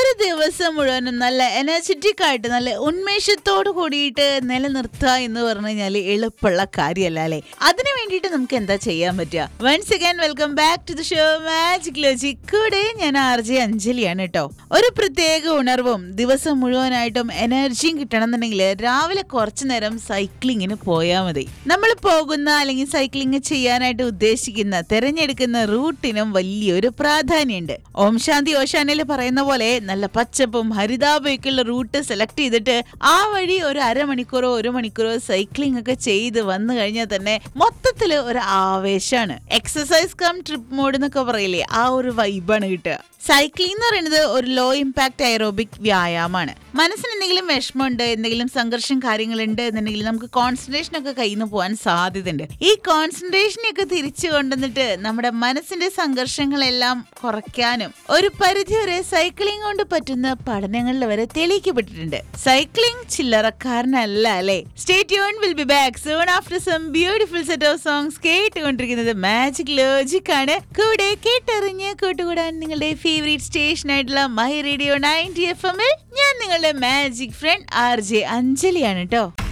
ഒരു ദിവസം മുഴുവനും നല്ല എനർജറ്റിക് ആയിട്ട് നല്ല ഉന്മേഷത്തോട് കൂടിയിട്ട് നിലനിർത്തുക എന്ന് പറഞ്ഞു കഴിഞ്ഞാല് എളുപ്പമുള്ള കാര്യമല്ല അല്ലെ അതിനു വേണ്ടിയിട്ട് നമുക്ക് എന്താ ചെയ്യാൻ പറ്റുക once again welcome back to the show magic logic കൂടെ ഞാൻ ആർ ജെ അഞ്ജലിയാണ് കേട്ടോ ഒരു പ്രത്യേക ഉണർവും ദിവസം മുഴുവനായിട്ടും എനർജിയും കിട്ടണമെന്നുണ്ടെങ്കിൽ രാവിലെ കുറച്ചു നേരം സൈക്ലിങ്ങിന് പോയാൽ മതി നമ്മൾ പോകുന്ന അല്ലെങ്കിൽ സൈക്ലിംഗ് ചെയ്യാനായിട്ട് ഉദ്ദേശിക്കുന്ന തിരഞ്ഞെടുക്കുന്ന റൂട്ടിനും വലിയൊരു പ്രാധാന്യമുണ്ട് ഓം ശാന്തി ഓശാനയിൽ പറയുന്ന പോലെ നല്ല പച്ചപ്പും ഹരിതാപയൊക്കെയുള്ള റൂട്ട് സെലക്ട് ചെയ്തിട്ട് ആ വഴി ഒരു അരമണിക്കൂറോ ഒരു മണിക്കൂറോ സൈക്ലിംഗ് ഒക്കെ ചെയ്ത് വന്നു കഴിഞ്ഞാൽ തന്നെ മൊത്തത്തിൽ ഒരു ആവേശമാണ് എക്സസൈസ് കം ട്രിപ്പ് മോഡ് എന്നൊക്കെ പറയില്ലേ ആ ഒരു വൈബാണ് കിട്ടുക സൈക്ലിംഗ് എന്ന് പറയുന്നത് ഒരു ലോ ഇമ്പാക്ട് എയറോബിക് വ്യായാമമാണ് മനസ്സിന് എന്തെങ്കിലും വിഷമമുണ്ട് എന്തെങ്കിലും സംഘർഷം കാര്യങ്ങളുണ്ട് എന്നുണ്ടെങ്കിൽ നമുക്ക് കോൺസെൻട്രേഷൻ ഒക്കെ കയ്യിൽ നിന്ന് പോകാൻ സാധ്യതയുണ്ട് ഈ കോൺസെൻട്രേഷനെയൊക്കെ തിരിച്ചു കൊണ്ടുവന്നിട്ട് നമ്മുടെ മനസ്സിന്റെ സംഘർഷങ്ങളെല്ലാം കുറയ്ക്കാനും ഒരു പരിധി വരെ സൈക്ലിംഗ് കൊണ്ട് പറ്റുന്ന പഠനങ്ങളിൽ വരെ തെളിയിക്കപ്പെട്ടിട്ടുണ്ട് സൈക്ലിംഗ് ചില്ലറക്കാരനല്ല അല്ലേ stay tune will be back soon after some beautiful set of songs കേട്ടുകൊണ്ടിരിക്കുന്നത് മാജിക് ലോജിക് ആണ് കൂടെ കേട്ടറിഞ്ഞ് കൂട്ടുകൂടാൻ നിങ്ങളുടെ ഫേവറേറ്റ് സ്റ്റേഷൻ ആയിട്ടുള്ള മൈ റേഡിയോ നയൻറ്റി എഫ് എമ്മിൽ ഞാൻ നിങ്ങളുടെ മാജിക് ഫ്രണ്ട് ആർ ജെ അഞ്ജലിയാണ് കേട്ടോ